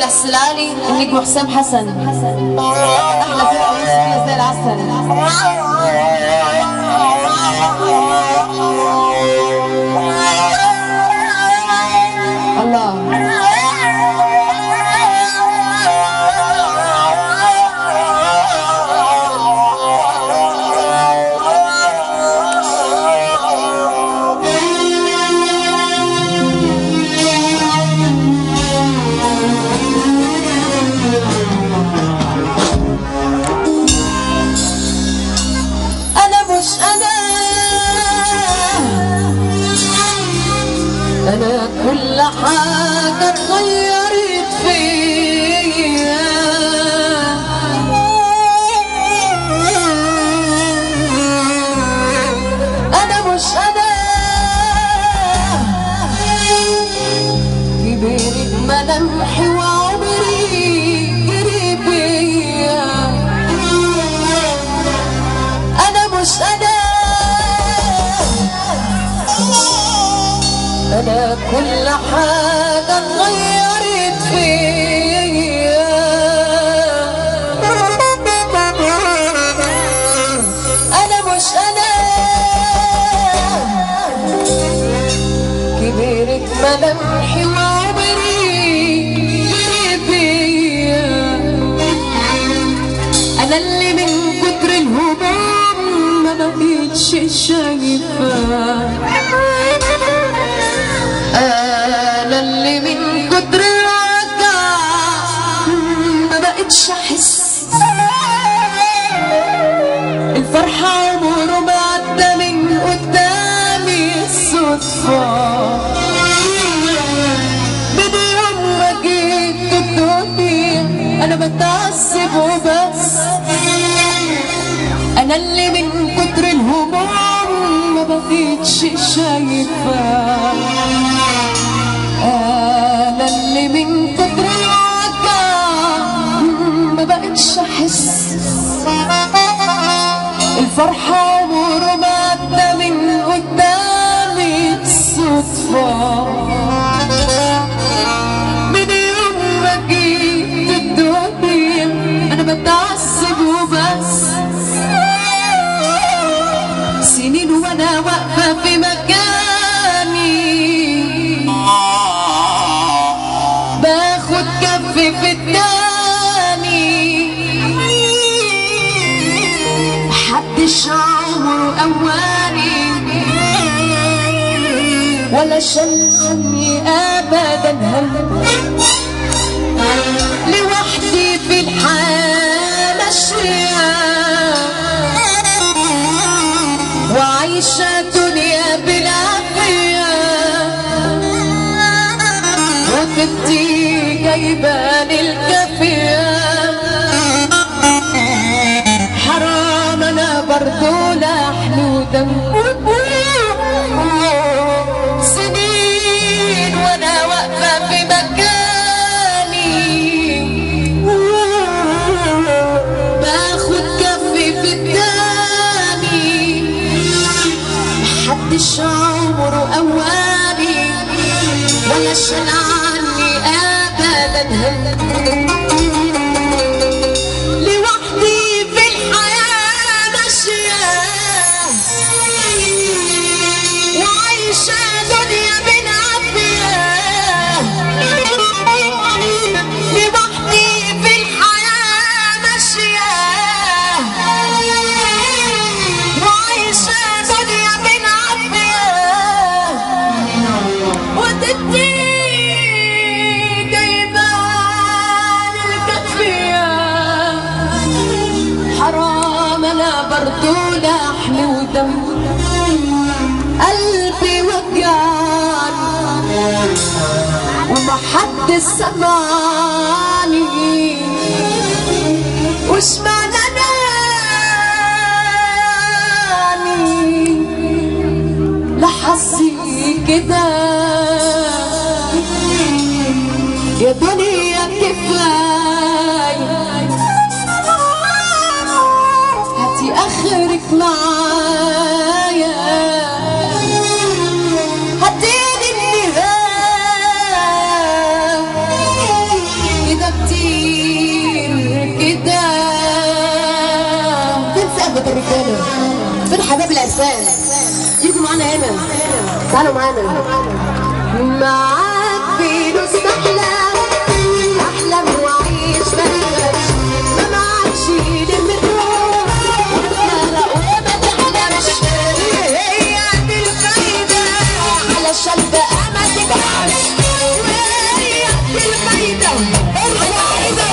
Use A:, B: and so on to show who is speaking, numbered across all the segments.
A: السلالي النجم حسام حسن احلى فرقه موسيقيه زي العسل الله انا مش انا انا كل حاجه اتغيرت فيا انا مش انا كبرت ملامحي وعمري جري بيا انا مش انا انا كل حاجه اتغيرت فيا انا مش انا كبرت ملامحي وعمري جري بيا انا اللي من كتر الهموم ما بقيتش شايفه انا اللي من كتر الوجع ما بقتش احس الفرحة عمره ما عدى من قدامي الصدفة من يوم ما جيت الدنيا انا بتعذب وبس انا اللي من كتر الهموم ما بقيتش شايفه انا اللي من كتر الوجع ما بقتش احس الفرحة عمره ما عدى من قدامي الصدفة من يوم ما جيت الدنيا انا بتعذب وبس سنين وانا واقفة في مكاني باخد كف في التاني محدش عمره أولي ولا شلني أبدا هم لوحدي في الحالة ماشية وعايشة دنيا بالعافية وكنتي جايباني الكافية حرام انا برضو لحن ودم سنين وانا واقفة في مكاني باخد كفي في التاني محدش عمره أولي ولا شال عني أبدا هم لوحدي في الحياة ماشية وعايشة دنيا من عافية لوحدي في الحياة ماشية وعايشة دنيا من عافية وتدي جايبان الكافية حرام انا برضو لحم ودم قلبي وجعني وما حد سمعني وش معنى ناني لحظي كده يا دنيا كفاية هاتي اخرك معايا هاتيني النهاية كده وقفة الرجالة فين حباب الأجسام يجوا معانا هنا تعالوا معانا معاك فلوس أحلام أحلم وأعيش بلاش ما معكش يلم الروح وتغرق وما تحلمش هي دي الفايدة علشان بقى ما تبقاش وهي دي الفايدة الفايدة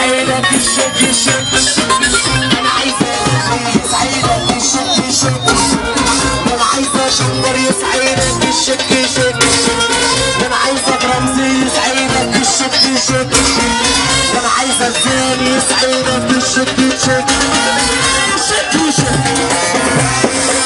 B: يسعدك الشك الشك
A: انا عايزه يسعدك الشك شك انا عايزه شنبر يسعدك الشك شك انا عايزه رمزي يسعدك الشك شك انا عايزه الزين يسعدك الشك شك شك شك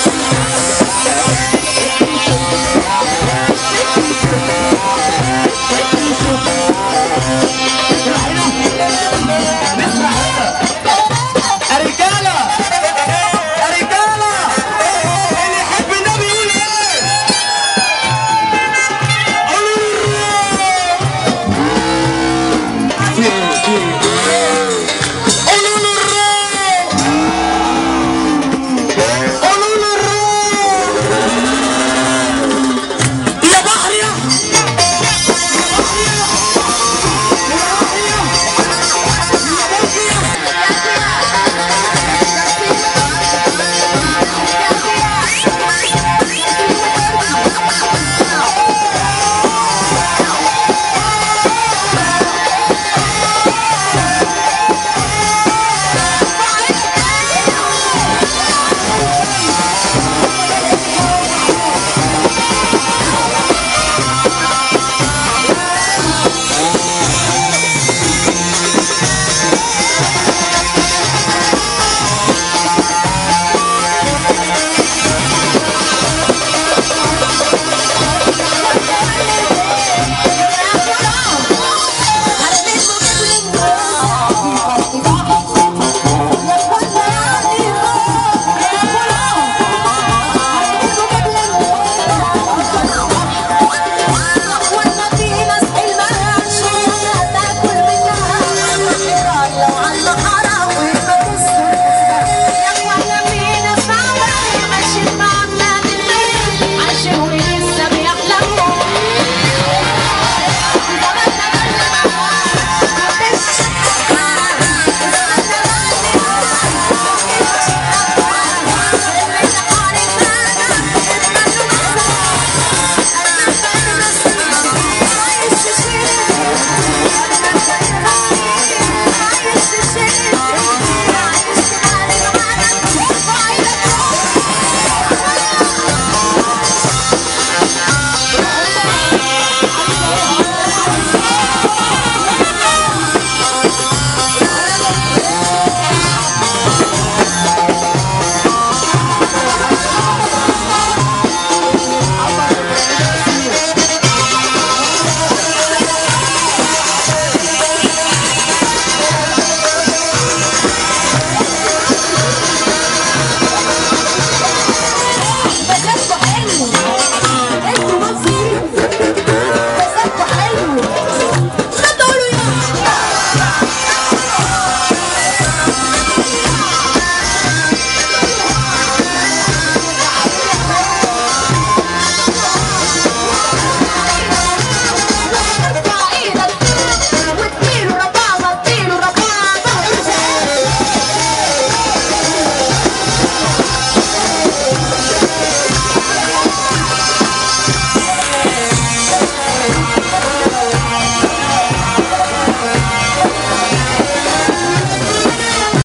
B: رجاله رجاله اللي يحب النبي يقول ايه
A: في ايه في ايه